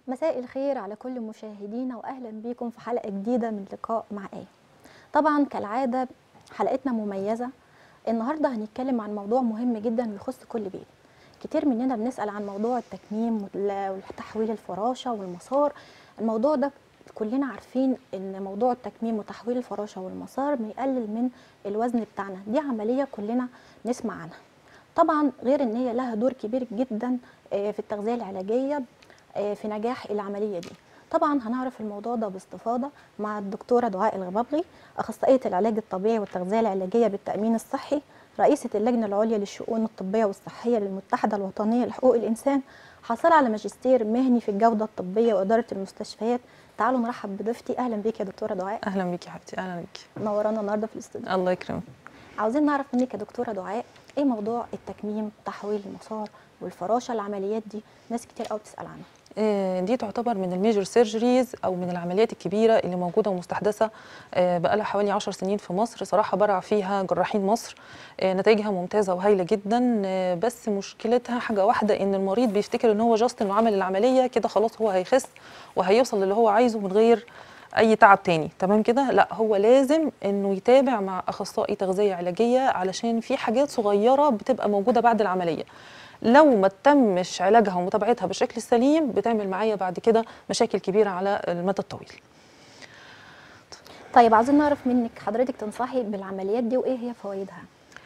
مساء الخير على كل مشاهدينا واهلا بيكم في حلقه جديده من لقاء مع ايه طبعا كالعاده حلقتنا مميزه النهارده هنتكلم عن موضوع مهم جدا ويخص كل بيت كتير مننا بنسال عن موضوع التكميم وتحويل الفراشه والمسار الموضوع ده كلنا عارفين ان موضوع التكميم وتحويل الفراشه والمسار بيقلل من الوزن بتاعنا دي عمليه كلنا نسمع عنها طبعا غير ان هي لها دور كبير جدا في التغذيه العلاجيه في نجاح العمليه دي طبعا هنعرف الموضوع ده باستفاضه مع الدكتوره دعاء الغبابلي اخصائيه العلاج الطبيعي والتغذيه العلاجيه بالتامين الصحي رئيسه اللجنه العليا للشؤون الطبيه والصحيه للمتحده الوطنيه لحقوق الانسان حاصله على ماجستير مهني في الجوده الطبيه واداره المستشفيات تعالوا نرحب بضيفتي اهلا بيك يا دكتوره دعاء اهلا بيكي يا حبيبتي اهلا بيكي منورانا النهارده في الاستوديو الله يكرمك عاوزين نعرف منك يا دكتوره دعاء ايه موضوع التكميم تحويل المسار والفراشه العمليات دي ناس كتير قوي بتسال عنها دي تعتبر من الميجر سيرجريز او من العمليات الكبيره اللي موجوده ومستحدثه بقى لها حوالي 10 سنين في مصر صراحه برع فيها جراحين مصر نتائجها ممتازه وهايله جدا بس مشكلتها حاجه واحده ان المريض بيفتكر ان هو جاست انه عمل العمليه كده خلاص هو هيخس وهيوصل للي هو عايزه من غير اي تعب تاني تمام كده لا هو لازم انه يتابع مع اخصائي تغذيه علاجيه علشان في حاجات صغيره بتبقى موجوده بعد العمليه لو ما تمش علاجها ومتابعتها بالشكل السليم بتعمل معايا بعد كده مشاكل كبيره على المدى الطويل طيب عايزين نعرف منك حضرتك تنصحي بالعمليات دي وايه هي فوائدها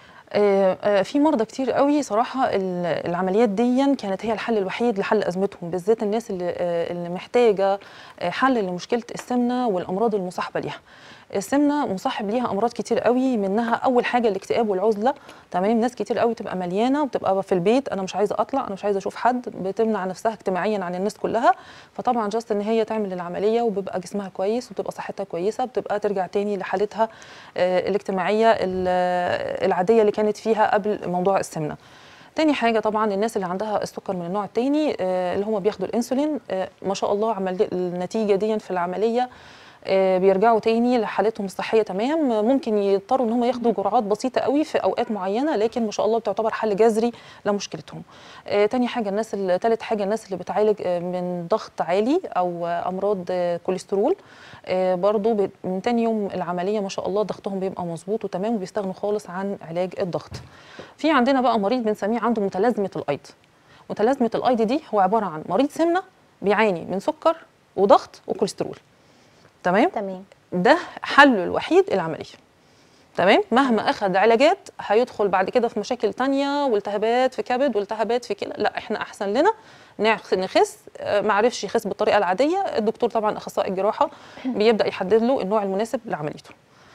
في مرضى كتير قوي صراحه العمليات دي كانت هي الحل الوحيد لحل ازمتهم بالذات الناس اللي اللي محتاجه حل لمشكله السمنه والامراض المصاحبه ليها السمنه مصاحب ليها امراض كتير قوي منها اول حاجه الاكتئاب والعزله تمام ناس كتير قوي تبقى مليانه وبتبقى في البيت انا مش عايزه اطلع انا مش عايزه اشوف حد بتمنع نفسها اجتماعيا عن الناس كلها فطبعا جاست ان هي تعمل العمليه وبيبقى جسمها كويس وبتبقى صحتها كويسه بتبقى ترجع تاني لحالتها الاجتماعيه العاديه اللي كانت فيها قبل موضوع السمنه تاني حاجة طبعا الناس اللي عندها السكر من النوع التاني اللي هم بياخدوا الانسولين ما شاء الله عمل النتيجة دي في العملية بيرجعوا تاني لحالتهم الصحيه تمام ممكن يضطروا ان هم ياخدوا جرعات بسيطه قوي في اوقات معينه لكن ما شاء الله بتعتبر حل جذري لمشكلتهم تاني حاجه الناس ثالث حاجه الناس اللي بتعالج من ضغط عالي او امراض كوليسترول برضو من تاني يوم العمليه ما شاء الله ضغطهم بيبقى مظبوط وتمام وبيستغنوا خالص عن علاج الضغط في عندنا بقى مريض بنسميه عنده متلازمه الايض متلازمه الايض دي هو عباره عن مريض سمنه بيعاني من سكر وضغط وكوليسترول تمام تمام ده حله الوحيد العمليه تمام مهما اخذ علاجات هيدخل بعد كده في مشاكل تانية والتهابات في كبد والتهابات في كلى لا احنا احسن لنا نخس ما عرفش يخس بالطريقه العاديه الدكتور طبعا اخصائي الجراحه بيبدا يحدد له النوع المناسب لعمليته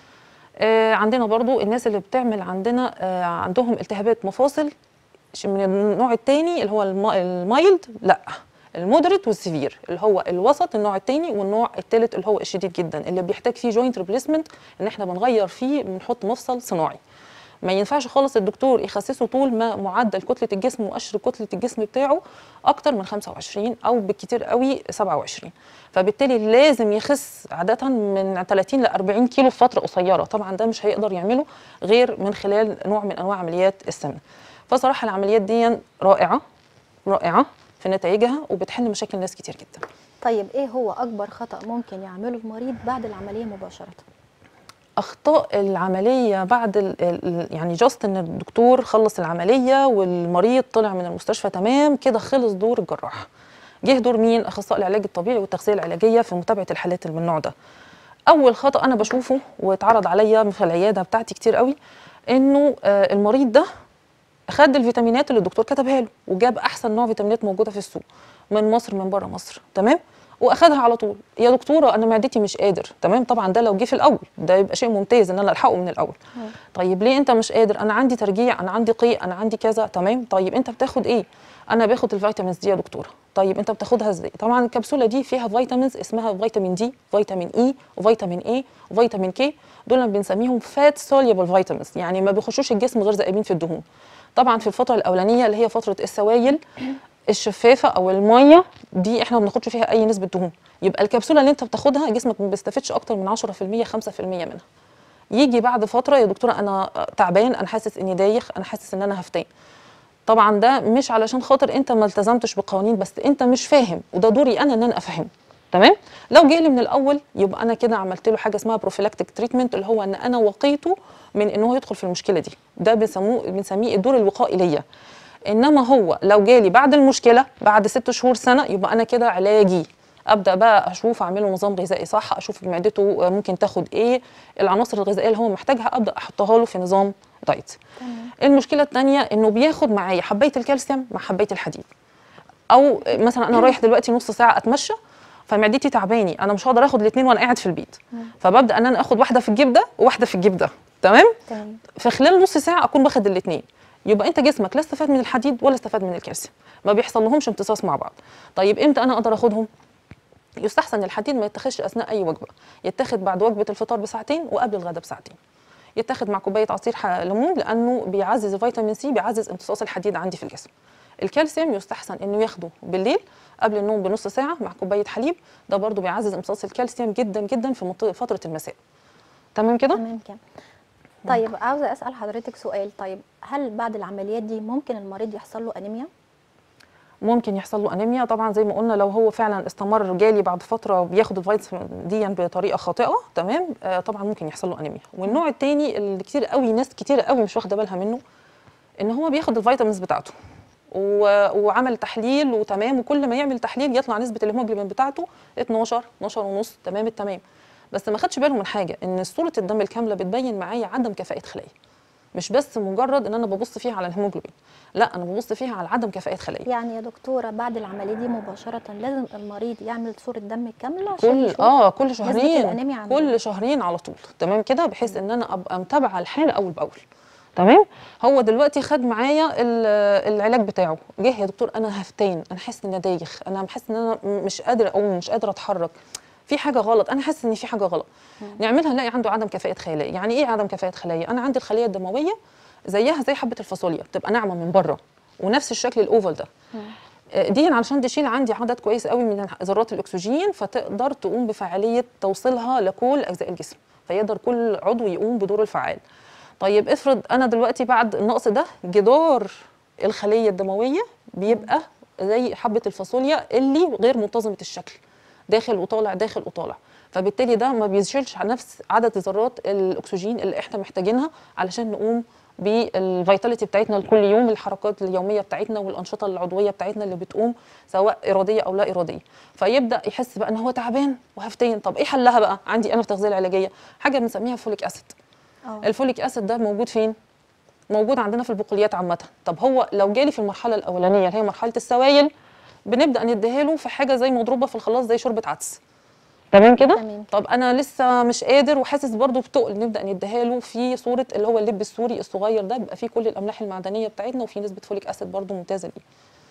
آه عندنا برضو الناس اللي بتعمل عندنا آه عندهم التهابات مفاصل من النوع الثاني اللي هو المايلد لا المودريت والسيفير اللي هو الوسط النوع الثاني والنوع الثالث اللي هو الشديد جدا اللي بيحتاج فيه جوينت ريبليسمنت ان احنا بنغير فيه بنحط مفصل صناعي ما ينفعش خالص الدكتور يخسسه طول ما معدل كتله الجسم مؤشر كتله الجسم بتاعه اكتر من 25 او بالكتير قوي 27 فبالتالي لازم يخس عاده من 30 ل 40 كيلو في فتره قصيره طبعا ده مش هيقدر يعمله غير من خلال نوع من انواع عمليات السمنه فصراحه العمليات دي رائعه رائعه في نتائجها وبتحل مشاكل ناس كتير جدا طيب ايه هو اكبر خطا ممكن يعمله المريض بعد العمليه مباشره اخطاء العمليه بعد ال ال يعني جاست ان الدكتور خلص العمليه والمريض طلع من المستشفى تمام كده خلص دور الجراح جه دور مين اخصائي العلاج الطبيعي والتغذيه العلاجيه في متابعه الحالات اللي من النوع ده اول خطا انا بشوفه واتعرض عليا في العياده بتاعتي كتير قوي انه آه المريض ده خد الفيتامينات اللي الدكتور كتبها له وجاب احسن نوع فيتامينات موجوده في السوق من مصر من بره مصر تمام واخدها على طول يا دكتوره انا معدتي مش قادر تمام طبعا ده لو جه في الاول ده يبقى شيء ممتاز ان انا الحقه من الاول مم. طيب ليه انت مش قادر انا عندي ترجيع انا عندي قيء انا عندي كذا تمام طيب انت بتاخد ايه انا باخد الفيتامينز دي يا دكتوره طيب انت بتاخدها ازاي طبعا الكبسوله دي فيها فيتامينز اسمها فيتامين دي فيتامين اي وفيتامين اي وفيتامين كي دول بنسميهم فات سوليبل فيتامينز يعني ما بيخشوش الجسم غير ذائبين في الدهون طبعا في الفتره الاولانيه اللي هي فتره السوائل الشفافه او الميه دي احنا ما بناخدش فيها اي نسبه دهون يبقى الكبسوله اللي انت بتاخدها جسمك ما بيستفدش اكتر من 10% 5% منها يجي بعد فتره يا دكتوره انا تعبان انا حاسس اني دايخ انا حاسس ان انا هفتان طبعا ده مش علشان خاطر انت ما التزمتش بقوانين بس انت مش فاهم وده دوري انا ان انا افهمه تمام لو جالي من الاول يبقى انا كده عملت له حاجه اسمها بروفيلاكتيك تريتمنت اللي هو ان انا وقيته من ان هو يدخل في المشكله دي ده بنسموه بنسميه الدور الوقائي ليا انما هو لو جالي بعد المشكله بعد ست شهور سنه يبقى انا كده علاجي ابدا بقى اشوف اعمله نظام غذائي صح اشوف معدته ممكن تاخد ايه العناصر الغذائيه اللي هو محتاجها ابدا احطها له في نظام دايت تمام المشكله الثانيه انه بياخد معايا حبايه الكالسيوم مع حبايه الحديد او مثلا انا رايح دلوقتي نص ساعه اتمشى فمعدتي تعباني انا مش هقدر اخد الاثنين وانا قاعد في البيت فببدا ان انا اخد واحده في الجيب ده وواحده في الجيب ده تمام تمام في خلال نص ساعه اكون باخد الاثنين يبقى انت جسمك لا استفاد من الحديد ولا استفاد من الكالسيوم ما بيحصل لهمش امتصاص مع بعض طيب امتى انا اقدر اخدهم يستحسن الحديد ما يتاخدش اثناء اي وجبه يتاخد بعد وجبه الفطار بساعتين وقبل الغداء بساعتين يتاخد مع كوبايه عصير ح- ليمون لانه بيعزز الفيتامين سي بيعزز امتصاص الحديد عندي في الجسم الكالسيوم يستحسن انه ياخده بالليل قبل النوم بنص ساعه مع كوبايه حليب ده برضو بيعزز امتصاص الكالسيوم جدا جدا في منطقة- فتره المساء تمام كده تمام كده طيب عاوزه اسال حضرتك سؤال طيب هل بعد العمليات دي ممكن المريض يحصل له انيميا ممكن يحصل له انيميا طبعا زي ما قلنا لو هو فعلا استمر جالي بعد فتره بياخد الفيتامين دي بطريقه خاطئه تمام آه طبعا ممكن يحصل له انيميا والنوع الثاني اللي كتير قوي ناس كتير قوي مش واخده بالها منه ان هو بياخد الفيتامينز بتاعته و- وعمل تحليل وتمام وكل ما يعمل تحليل يطلع نسبه الهيموجلوبين بتاعته 12 12 ونص تمام التمام بس ما خدش باله من حاجه ان صوره الدم الكامله بتبين معايا عدم كفاءه خلايا مش بس مجرد ان انا ببص فيها على الهيموجلوبين لا انا ببص فيها على عدم كفاءه خلايا يعني يا دكتوره بعد العمليه دي مباشره لازم المريض يعمل صوره دم كامله عشان كل يشوف اه كل نسبة شهرين الأنيميا عنده. كل شهرين على طول تمام كده بحيث ان انا ابقى متابعه الحاله اول باول تمام هو دلوقتي خد معايا ال- العلاج بتاعه جه يا دكتور انا هفتان انا حاسس ان دايخ انا بحس ان انا م- مش قادر اقوم مش قادره اتحرك في حاجه غلط انا حاسس ان في حاجه غلط نعملها نلاقي عنده عدم كفاءه خلايا يعني ايه عدم كفاءه خلايا انا عندي الخليه الدمويه زيها زي حبه الفاصوليا بتبقى ناعمه من بره ونفس الشكل الاوفال ده دي علشان تشيل عندي عدد كويس قوي من ذرات الاكسجين فتقدر تقوم بفعاليه توصيلها لكل اجزاء الجسم فيقدر كل عضو يقوم بدوره الفعال طيب افرض انا دلوقتي بعد النقص ده جدار الخليه الدمويه بيبقى زي حبه الفاصوليا اللي غير منتظمه الشكل داخل وطالع داخل وطالع فبالتالي ده ما بيشيلش على نفس عدد ذرات الاكسجين اللي احنا محتاجينها علشان نقوم بالفيتاليتي بتاعتنا لكل يوم الحركات اليوميه بتاعتنا والانشطه العضويه بتاعتنا اللي بتقوم سواء اراديه او لا اراديه فيبدا يحس بقى ان هو تعبان وهفتين طب ايه حلها بقى عندي انا في التغذيه العلاجيه حاجه بنسميها فوليك اسيد اه الفوليك اسيد ده موجود فين موجود عندنا في البقوليات عامه طب هو لو جالي في المرحله الاولانيه اللي هي مرحله السوائل بنبدا نديها له في حاجه زي مضروبه في الخلاط زي شوربه عدس تمام كده تمام. طب انا لسه مش قادر وحاسس برضو بتقل نبدا نديها له في صوره اللي هو اللب السوري الصغير ده بيبقى فيه كل الاملاح المعدنيه بتاعتنا وفي نسبه فوليك اسيد برضو ممتازه ليه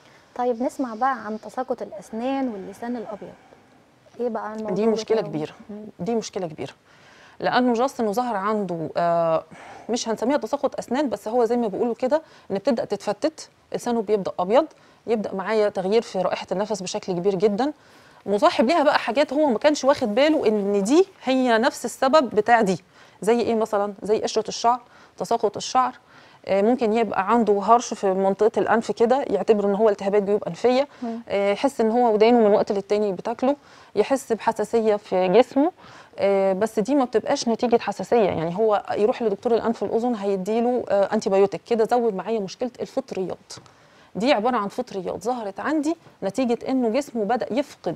طيب نسمع بقى عن تساقط الاسنان واللسان الابيض ايه بقى الموضوع دي مشكله بتاعه؟ كبيره دي مشكله كبيره لانه جاست انه ظهر عنده آه مش هنسميها تساقط اسنان بس هو زي ما بيقولوا كده ان بتبدا تتفتت لسانه بيبدا ابيض يبدا معايا تغيير في رائحه النفس بشكل كبير جدا مصاحب ليها بقى حاجات هو ما كانش واخد باله ان دي هي نفس السبب بتاع دي زي ايه مثلا زي قشره الشعر تساقط الشعر آه، ممكن يبقى عنده هرش في منطقه الانف كده يعتبر ان هو التهابات جيوب انفيه آه، يحس ان هو ودانه من وقت للتاني بتاكله يحس بحساسيه في جسمه آه، بس دي ما بتبقاش نتيجه حساسيه يعني هو يروح لدكتور الانف والاذن هيديله آه، انتي بايوتيك كده زود معايا مشكله الفطريات دي عباره عن فطريات ظهرت عندي نتيجه انه جسمه بدا يفقد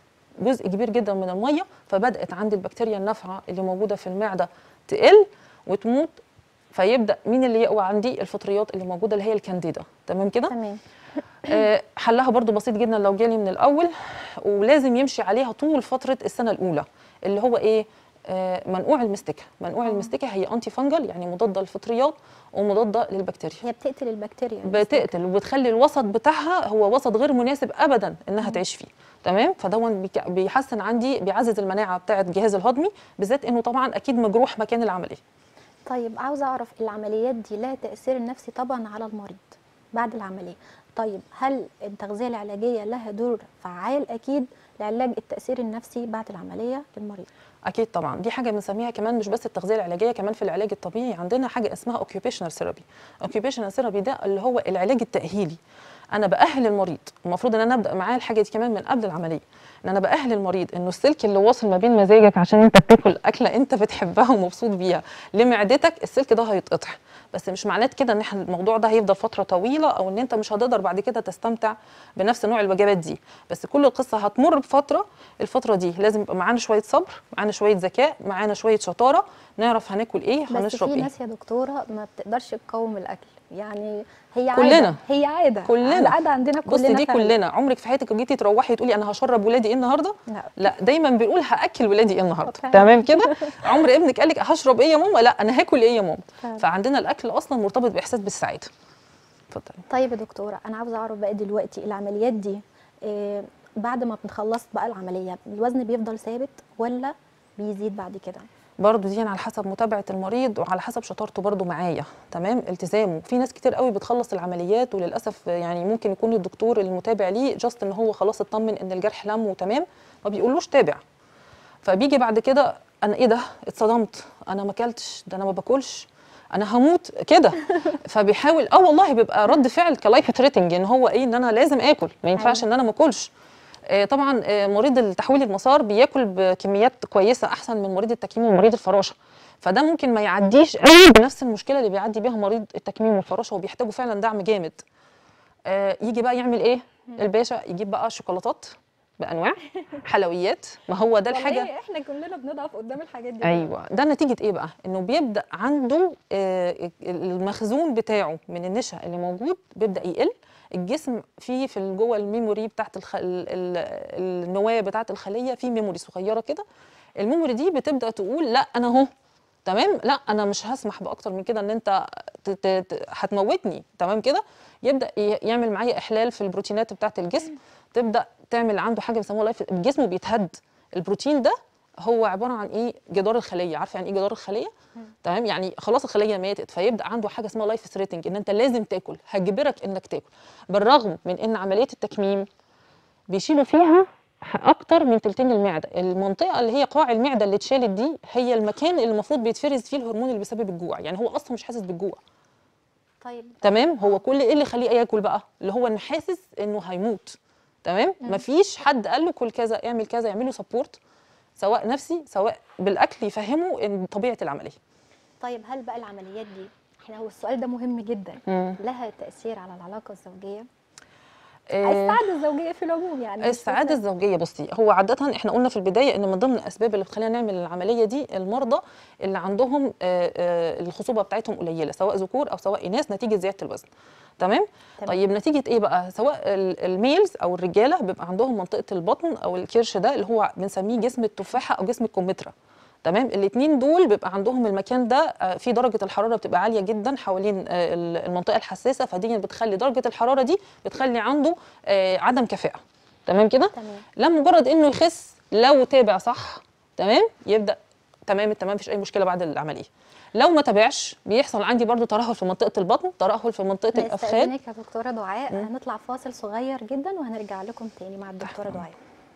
جزء كبير جدا من الميه فبدات عندي البكتيريا النافعه اللي موجوده في المعده تقل وتموت فيبدا مين اللي يقوى عندي الفطريات اللي موجوده اللي هي الكانديدا تمام كده تمام آه، حلها برضو بسيط جدا لو جالي من الاول ولازم يمشي عليها طول فتره السنه الاولى اللي هو ايه آه، منقوع المستكه منقوع المستكه هي انتي فانجل يعني مضاده للفطريات ومضاده للبكتيريا هي بتقتل البكتيريا بتقتل وبتخلي الوسط بتاعها هو وسط غير مناسب ابدا انها تعيش فيه تمام فدون بيك- بيحسن عندي بيعزز المناعه بتاعه الجهاز الهضمي بالذات انه طبعا اكيد مجروح مكان العمليه طيب عاوزه اعرف العمليات دي لها تاثير نفسي طبعا على المريض بعد العمليه طيب هل التغذيه العلاجيه لها دور فعال اكيد لعلاج التاثير النفسي بعد العمليه للمريض اكيد طبعا دي حاجه بنسميها كمان مش بس التغذيه العلاجيه كمان في العلاج الطبيعي عندنا حاجه اسمها اوكيوبيشنال ثيرابي اوكيوبيشنال ثيرابي ده اللي هو العلاج التاهيلي انا باهل المريض المفروض ان انا ابدا معاه الحاجه دي كمان من قبل العمليه ان انا باهل المريض انه السلك اللي واصل ما بين مزاجك عشان انت بتاكل اكله انت بتحبها ومبسوط بيها لمعدتك السلك ده هيتقطع بس مش معناه كده ان احنا الموضوع ده هيفضل فتره طويله او ان انت مش هتقدر بعد كده تستمتع بنفس نوع الوجبات دي بس كل القصه هتمر بفتره الفتره دي لازم يبقى معانا شويه صبر معانا شويه ذكاء معانا شويه شطاره نعرف هناكل ايه بس هنشرب في ايه ناس يا دكتوره ما بتقدرش تقاوم الاكل يعني هي عاده كلنا. هي عاده كلنا. العاده عندنا كلنا بص دي فعلا. كلنا عمرك في حياتك جيتي تروحي تقولي انا هشرب ولادي ايه النهارده لا لا دايما بنقول هاكل ولادي ايه النهارده فعلا. تمام كده عمر ابنك قال لك هشرب ايه يا ماما لا انا هاكل ايه يا ماما فعلا. فعندنا الاكل اصلا مرتبط باحساس بالسعاده اتفضلي طيب يا دكتوره انا عاوزه اعرف بقى دلوقتي العمليات دي إيه بعد ما بنخلص بقى العمليه الوزن بيفضل ثابت ولا بيزيد بعد كده برضو دي على حسب متابعه المريض وعلى حسب شطارته برضو معايا تمام التزامه في ناس كتير قوي بتخلص العمليات وللاسف يعني ممكن يكون الدكتور المتابع ليه جاست ان هو خلاص اطمن ان الجرح لم وتمام ما بيقولوش تابع فبيجي بعد كده انا ايه ده اتصدمت انا ما اكلتش ده انا ما باكلش انا هموت كده فبيحاول اه والله بيبقى رد فعل كلايف تريتنج ان هو ايه ان انا لازم اكل ما ينفعش ان انا ما اكلش آه، طبعا آه، مريض التحويل المسار بياكل بكميات كويسه احسن من مريض التكميم ومريض الفراشه فده ممكن ما يعديش قوي بنفس المشكله اللي بيعدي بيها مريض التكميم والفراشه وبيحتاجوا فعلا دعم جامد آه، يجي بقى يعمل ايه الباشا يجيب بقى شوكولاتات بانواع حلويات ما هو ده الحاجه احنا كلنا بنضعف قدام الحاجات دي ايوه ده نتيجه ايه بقى انه بيبدا عنده آه، المخزون بتاعه من النشا اللي موجود بيبدا يقل الجسم فيه في جوه الميموري بتاعت الخ... ال- ال- النواه بتاعت الخليه في ميموري صغيره كده الميموري دي بتبدا تقول لا انا اهو تمام لا انا مش هسمح باكتر من كده ان انت ت- ت- ت- هتموتني تمام كده يبدا ي- يعمل معايا احلال في البروتينات بتاعت الجسم تبدا تعمل عنده حاجه بيسموها لايف جسمه بيتهد البروتين ده هو عباره عن ايه جدار الخليه عارفه يعني ايه جدار الخليه تمام يعني خلاص الخليه ماتت فيبدا عنده حاجه اسمها لايف ثريتنج ان انت لازم تاكل هجبرك انك تاكل بالرغم من ان عمليه التكميم بيشيلوا فيها اكتر من تلتين المعده المنطقه اللي هي قاع المعده اللي اتشالت دي هي المكان اللي المفروض بيتفرز فيه الهرمون اللي بيسبب الجوع يعني هو اصلا مش حاسس بالجوع طيب تمام هو كل ايه اللي يخليه ياكل بقى اللي هو انه حاسس انه هيموت تمام مفيش حد قال له كل كذا اعمل كذا يعمل له سبورت سواء نفسي سواء بالاكل يفهمه ان طبيعه العمليه طيب هل بقى العمليات دي احنا هو السؤال ده مهم جدا مم. لها تاثير على العلاقه الزوجيه آه، السعاده الزوجيه في العموم يعني مش السعاده بس- الزوجيه بصي هو عاده احنا قلنا في البدايه ان من ضمن الاسباب اللي بتخلينا نعمل العمليه دي المرضى اللي عندهم آه، آه، الخصوبه بتاعتهم قليله سواء ذكور او سواء اناث نتيجه زياده الوزن تمام تمام. طيب نتيجه ايه بقى سواء ال- الميلز او الرجاله بيبقى عندهم منطقه البطن او الكرش ده اللي هو بنسميه جسم التفاحه او جسم الكمثرى تمام الاثنين دول بيبقى عندهم المكان ده آه، في درجه الحراره بتبقى عاليه جدا حوالين آه، ال- المنطقه الحساسه فدي بتخلي درجه الحراره دي بتخلي عنده آه، عدم كفاءه تمام كده تمام لا مجرد انه يخس لو تابع صح تمام يبدا تمام التمام مفيش اي مشكله بعد العمليه لو ما تابعش بيحصل عندي برضو ترهل في منطقه البطن ترهل في منطقه الافخاذ نستأذنك يا دكتوره دعاء هنطلع فاصل صغير جدا وهنرجع لكم تاني مع الدكتوره دعاء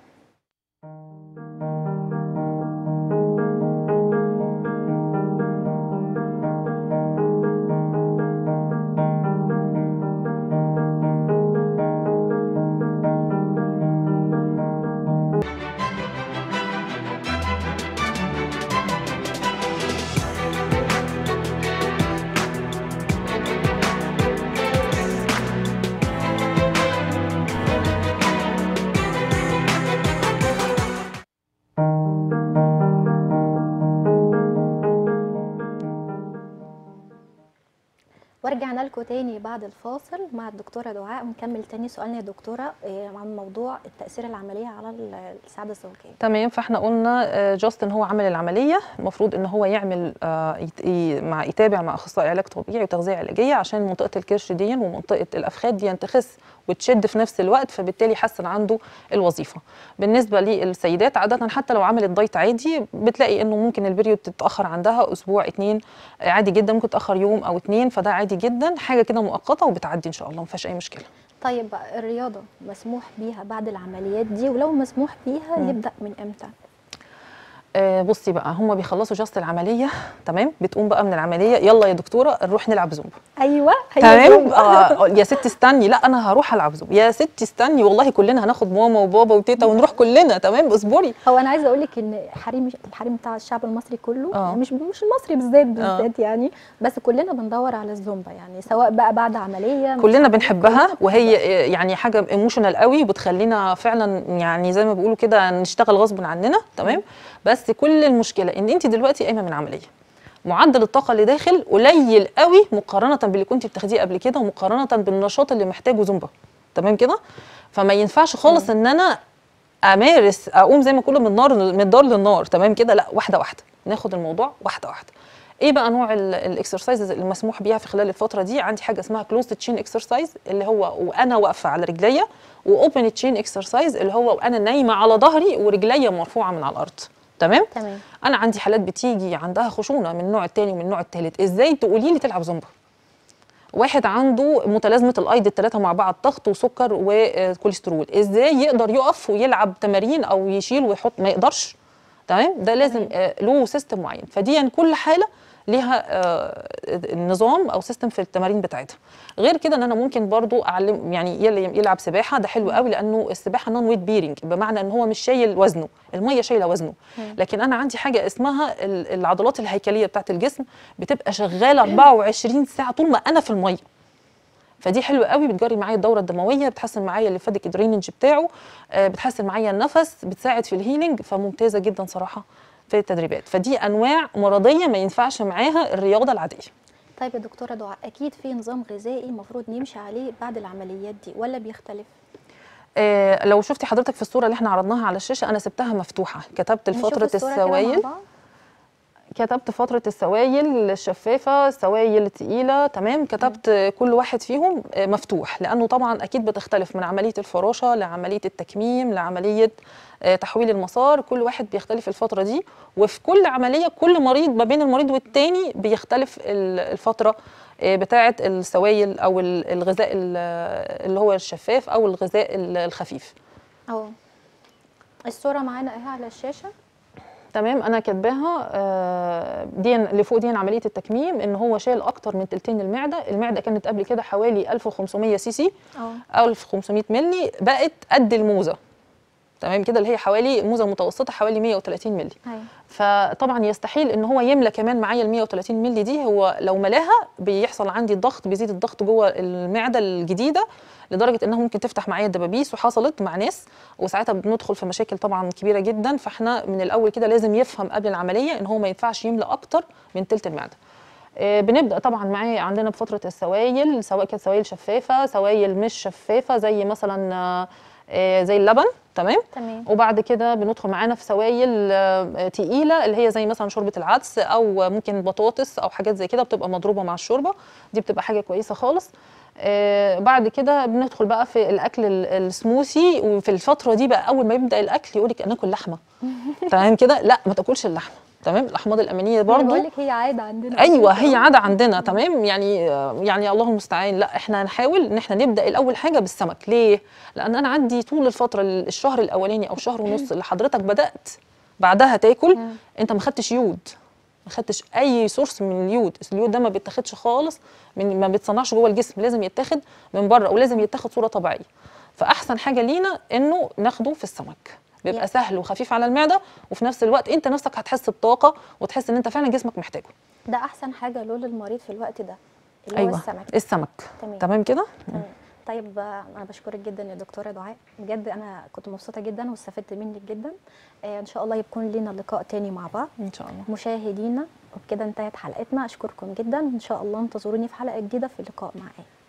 ورجعنا لكم تاني بعد الفاصل مع الدكتوره دعاء ونكمل تاني سؤالنا يا دكتوره إيه، عن موضوع التاثير العمليه على ال- السعاده الزوجيه تمام فاحنا قلنا جاست ان هو عمل العمليه المفروض ان هو يعمل آه، يت- ي- مع يتابع مع اخصائي علاج طبيعي وتغذيه علاجيه عشان منطقه الكرش دي ومنطقه الافخاذ دي تخس وتشد في نفس الوقت فبالتالي يحسن عنده الوظيفه بالنسبه للسيدات عاده حتى لو عملت دايت عادي بتلاقي انه ممكن البريود تتاخر عندها اسبوع اتنين آه، عادي جدا ممكن تاخر يوم او اتنين فده عادي جدا حاجه كده مؤقته وبتعدي ان شاء الله ما فيهاش اي مشكله طيب بقى الرياضه مسموح بيها بعد العمليات دي ولو مسموح بيها مم. يبدا من امتى آه بصي بقى هم بيخلصوا جاست العمليه تمام بتقوم بقى من العمليه يلا يا دكتوره نروح نلعب زومبا ايوه هي تمام زومبا. آه يا ست استني لا انا هروح العب زومبا يا ست استني والله كلنا هناخد ماما وبابا وتيتا ونروح كلنا تمام اصبري هو انا عايزه اقول لك ان حريم الحريم بتاع الشعب المصري كله آه. مش مش المصري بالذات بالذات يعني بس كلنا بندور على الزومبا يعني سواء بقى بعد عمليه مش كلنا عارفة، بنحبها كلنا وهي يعني حاجه ايموشنال قوي بتخلينا فعلا يعني زي ما بيقولوا كده نشتغل غصب عننا تمام بس كل المشكله ان انت دلوقتي قايمه من عمليه معدل الطاقه اللي داخل قليل قوي مقارنه باللي كنت بتاخديه قبل كده ومقارنه بالنشاط اللي محتاجه زومبا تمام كده فما ينفعش خالص ان انا امارس اقوم زي ما كله من النار من الدار للنار تمام كده لا واحده واحده ناخد الموضوع واحده واحده ايه بقى نوع الاكسرسايزز اللي مسموح بيها في خلال الفتره دي عندي حاجه اسمها كلوز تشين اكسرسايز اللي هو وانا واقفه على رجليا واوبن تشين اكسرسايز اللي هو وانا نايمه على ظهري ورجليا مرفوعه من على الارض تمام تمام انا عندي حالات بتيجي عندها خشونه من النوع الثاني ومن النوع الثالث ازاي تقولي لي تلعب زومبا واحد عنده متلازمه الايض الثلاثه مع بعض ضغط وسكر وكوليسترول ازاي يقدر يقف ويلعب تمارين او يشيل ويحط ما يقدرش تمام ده لازم آه له سيستم معين فدي يعني كل حاله ليها آه نظام او سيستم في التمارين بتاعتها غير كده ان انا ممكن برضو اعلم يعني يلي- يلعب سباحه ده حلو قوي لانه السباحه نون ويت بيرنج بمعنى ان هو مش شايل وزنه الميه شايله وزنه لكن انا عندي حاجه اسمها ال- العضلات الهيكليه بتاعت الجسم بتبقى شغاله 24 ساعه طول ما انا في الميه فدي حلوه قوي بتجري معايا الدوره الدمويه بتحسن معايا الليفاتيك درينج بتاعه آه، بتحسن معايا النفس بتساعد في الهيلينج فممتازه جدا صراحه في التدريبات فدي انواع مرضيه ما ينفعش معاها الرياضه العاديه طيب يا دكتوره دعاء اكيد في نظام غذائي المفروض نمشي عليه بعد العمليات دي ولا بيختلف آه، لو شفتي حضرتك في الصوره اللي احنا عرضناها على الشاشه انا سبتها مفتوحه كتبت نشوف لفتره الصورة كده مع السوائل بعض. كتبت فترة السوائل الشفافة السوائل التقيلة تمام كتبت كل واحد فيهم آه، مفتوح لأنه طبعا أكيد بتختلف من عملية الفراشة لعملية التكميم لعملية آه، تحويل المسار كل واحد بيختلف الفترة دي وفي كل عملية كل مريض ما بين المريض والتاني بيختلف ال- الفترة آه، بتاعة السوائل أو ال- الغذاء ال- اللي هو الشفاف أو الغذاء ال- الخفيف اهو الصوره معانا اهي على الشاشه تمام انا كاتباها آه، دي اللي فوق دي عمليه التكميم ان هو شال اكتر من تلتين المعده المعده كانت قبل كده حوالي 1500 سي سي اه 1500 ملي بقت قد الموزه تمام كده اللي هي حوالي موزه متوسطه حوالي 130 ملي ايوه فطبعا يستحيل ان هو يملى كمان معايا ال 130 ملي دي هو لو ملاها بيحصل عندي الضغط بيزيد الضغط جوه المعده الجديده لدرجه انها ممكن تفتح معايا الدبابيس وحصلت مع ناس وساعتها بندخل في مشاكل طبعا كبيره جدا فاحنا من الاول كده لازم يفهم قبل العمليه ان هو ما ينفعش يملى اكتر من تلت المعده آه، بنبدا طبعا معاه عندنا بفتره السوائل سواء كانت سوائل شفافه سوائل مش شفافه زي مثلا آه، آه، زي اللبن تمام تمام وبعد كده بندخل معانا في سوائل آه، تقيله اللي هي زي مثلا شوربه العدس او ممكن بطاطس او حاجات زي كده بتبقى مضروبه مع الشوربه دي بتبقى حاجه كويسه خالص آه، بعد كده بندخل بقى في الاكل ال- السموثي وفي الفتره دي بقى اول ما يبدا الاكل يقول لك ناكل لحمه تمام كده لا ما تاكلش اللحمه تمام الاحماض الامينيه برضو بقول لك هي عاده عندنا ايوه هي عاده عندنا تمام يعني يعني الله المستعان لا احنا هنحاول ان احنا نبدا الاول حاجه بالسمك ليه لان انا عندي طول الفتره الشهر الاولاني او شهر ونص اللي حضرتك بدات بعدها تاكل انت ما خدتش يود ما خدتش اي سورس من اليود اليود ده ما بيتاخدش خالص من ما بيتصنعش جوه الجسم لازم يتاخد من بره ولازم يتاخد صوره طبيعيه فاحسن حاجه لينا انه ناخده في السمك بيبقى Yeah. سهل وخفيف على المعده وفي نفس الوقت انت نفسك هتحس بطاقه وتحس ان انت فعلا جسمك محتاجه ده احسن حاجه له للمريض في الوقت ده اللي ايوه هو السمك السمك تمام. تمام كده تمام طيب آه، انا بشكرك جدا يا دكتوره دعاء بجد انا كنت مبسوطه جدا واستفدت منك جدا آه، ان شاء الله يكون لنا لقاء تاني مع بعض ان شاء الله مشاهدينا وبكده انتهت حلقتنا اشكركم جدا ان شاء الله انتظروني في حلقه جديده في لقاء معايا